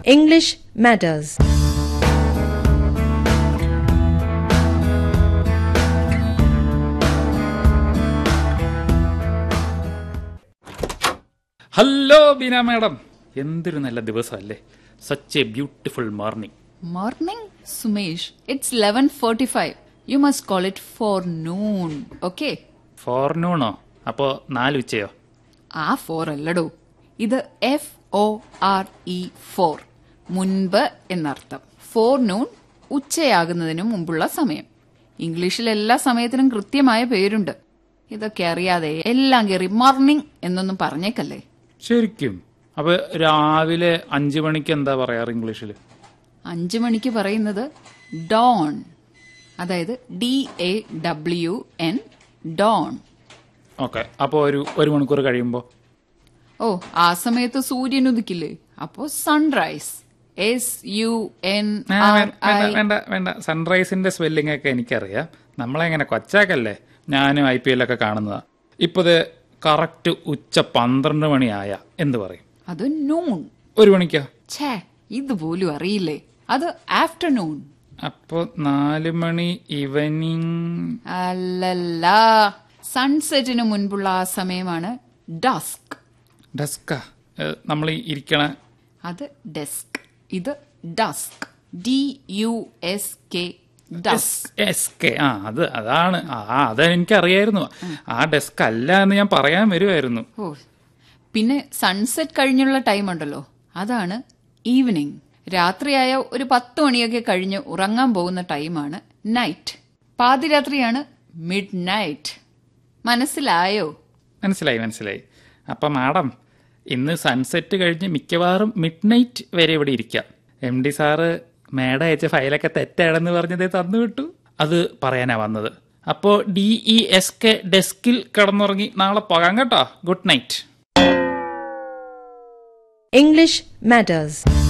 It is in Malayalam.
English matters. Hello Beena madam എന്തൊരു നല്ല ദിവസമല്ലേ such a beautiful morning Morning, Sumesh. It's 11:45. You must call it forenoon. Okay? ഫോർനൂണോ അപ്പോ നാല് ഉച്ചയോ ആ ഫോർ അല്ലടോ ഇത് F O R E fore മുൻപ് എന്നർത്ഥം ഫോർനൂൺ ഉച്ചയാകുന്നതിന് മുമ്പുള്ള സമയം ഇംഗ്ലീഷിൽ എല്ലാ സമയത്തിനും കൃത്യമായ പേരുണ്ട് ഇതൊക്കെ അറിയാതെ എല്ലാം കയറി മോർണിംഗ് എന്നൊന്നും പറഞ്ഞേക്കല്ലേ ശരിക്കും അപ്പൊ രാവിലെ അഞ്ചു മണിക്ക് എന്താ പറയാറ് ഇംഗ്ലീഷിൽ അഞ്ചു മണിക്ക് പറയുന്നത് ഡോൺ അതായത് D A W N dawn okay അപ്പോ ഒരു ഒരു മണിക്കൂർ കഴിയുമ്പോ ഓ ആ സമയത്ത് സൂര്യൻ ഉദിക്കില്ലേ അപ്പോ സൺറൈസ് എസ് യു എൻ ആ, ആർ വേണ്ട ഐ വേണ്ട, വേണ്ട വേണ്ട സൺറൈസിന്റെ സ്പെല്ലിംഗ് ഒക്കെ എനിക്കറിയാം നമ്മളെങ്ങനെ കൊച്ചാക്കല്ലേ ഞാനും ഐ പി എല്ലൊക്കെ കാണുന്നതാ ഇപ്പത് കറക്റ്റ് ഉച്ച പന്ത്രണ്ട് മണിയായ എന്ത് പറയും അത് നൂൺ ഒരു മണിക്കോ ഛേ ഇതുപോലും അറിയില്ലേ അത് ആഫ്റ്റർനൂൺ അപ്പോ നാല് മണി ഈവനിങ് അല്ലല്ല സൺസെറ്റിന് മുൻപുള്ള ആ സമയമാണ് ഡസ്ക് ഡസ്ക നമ്മൾ ഈ ഇരിക്കണ അത് ഡെസ്ക് ഇത് dusk D U S K dusk S K ആ അത് അതാണ് ആ അത് എനിക്കറിയായിരുന്നു ആ ഡെസ്ക് അല്ല എന്ന് ഞാൻ പറയാൻ വരുമായിരുന്നു ഓ പിന്നെ സൺസെറ്റ് കഴിഞ്ഞുള്ള ടൈം ഉണ്ടല്ലോ അതാണ് ഈവനിങ് രാത്രിയായ ഒരു പത്ത് മണിയൊക്കെ കഴിഞ്ഞ് ഉറങ്ങാൻ പോകുന്ന ടൈമാണ് നൈറ്റ് പാതിരാത്രിയാണ് മിഡ് നൈറ്റ് മനസ്സിലായോ മനസ്സിലായി മനസ്സിലായി അപ്പൊ മാഡം ഇന്ന് സൺസെറ്റ് കഴിഞ്ഞ് മിക്കവാറും മിഡ് നൈറ്റ് വരെ ഇവിടെ ഇരിക്കാം എം ഡി സാറ് മേഡം അയച്ച ഫയലൊക്കെ തെറ്റാണെന്ന് പറഞ്ഞതേ തന്നു വിട്ടു അത് പറയാനാ വന്നത് അപ്പോ ഡി ഇ എസ് കെ ഡെസ്കിൽ കിടന്നുറങ്ങി നാളെ പോകാം കേട്ടോ ഗുഡ് നൈറ്റ് English matters.